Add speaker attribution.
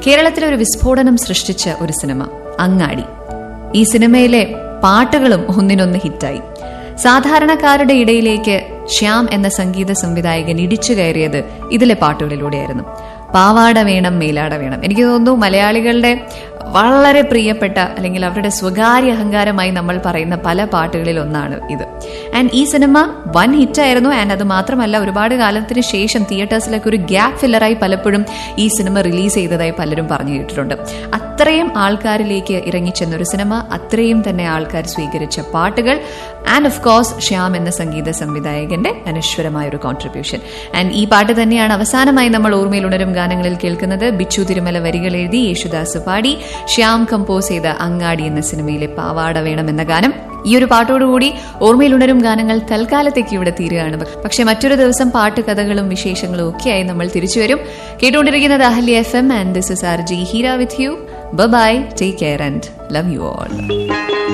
Speaker 1: കേരളത്തിലെ ഒരു വിസ്ഫോടനം സൃഷ്ടിച്ച ഒരു സിനിമ അങ്ങാടി ഈ സിനിമയിലെ പാട്ടുകളും ഒന്നിനൊന്ന് ഹിറ്റായി സാധാരണക്കാരുടെ ഇടയിലേക്ക് ശ്യാം എന്ന സംഗീത സംവിധായകൻ ഇടിച്ചു കയറിയത് ഇതിലെ പാട്ടുകളിലൂടെയായിരുന്നു പാവാട വേണം മേലാട വേണം എനിക്ക് തോന്നുന്നു മലയാളികളുടെ വളരെ പ്രിയപ്പെട്ട അല്ലെങ്കിൽ അവരുടെ സ്വകാര്യ അഹങ്കാരമായി നമ്മൾ പറയുന്ന പല പാട്ടുകളിൽ ഒന്നാണ് ഇത് ആൻഡ് ഈ സിനിമ വൻ ഹിറ്റായിരുന്നു ആൻഡ് അത് മാത്രമല്ല ഒരുപാട് കാലത്തിന് ശേഷം തിയേറ്റേഴ്സിലൊക്കെ ഒരു ഗ്യാപ്പ് ഫില്ലറായി പലപ്പോഴും ഈ സിനിമ റിലീസ് ചെയ്തതായി പലരും പറഞ്ഞു കേട്ടിട്ടുണ്ട് അത്രയും ആൾക്കാരിലേക്ക് ഇറങ്ങിച്ചെന്ന ഒരു സിനിമ അത്രയും തന്നെ ആൾക്കാർ സ്വീകരിച്ച പാട്ടുകൾ ആൻഡ് ഓഫ് കോഴ്സ് ശ്യാം എന്ന സംഗീത സംവിധായകന്റെ അനശ്വരമായ ഒരു കോൺട്രിബ്യൂഷൻ ആൻഡ് ഈ പാട്ട് തന്നെയാണ് അവസാനമായി നമ്മൾ ഓർമ്മയിൽ ഉണരും ഗാനങ്ങളിൽ കേൾക്കുന്നത് ബിച്ചു തിരുമല വരികൾ എഴുതി യേശുദാസ് പാടി ശ്യാം കമ്പോസ് ചെയ്ത അങ്ങാടി എന്ന സിനിമയിലെ പാവാട വേണം എന്ന ഗാനം ഈ ഒരു പാട്ടോടുകൂടി ഓർമ്മയിൽ ഉണരും ഗാനങ്ങൾ തൽക്കാലത്തേക്ക് ഇവിടെ തീരുകയാണ് പക്ഷെ മറ്റൊരു ദിവസം പാട്ട് കഥകളും വിശേഷങ്ങളും ഒക്കെയായി നമ്മൾ തിരിച്ചു വരും കേട്ടുകൊണ്ടിരിക്കുന്നത് Ahalya F M and this is R J Heera with you bye take care and love you all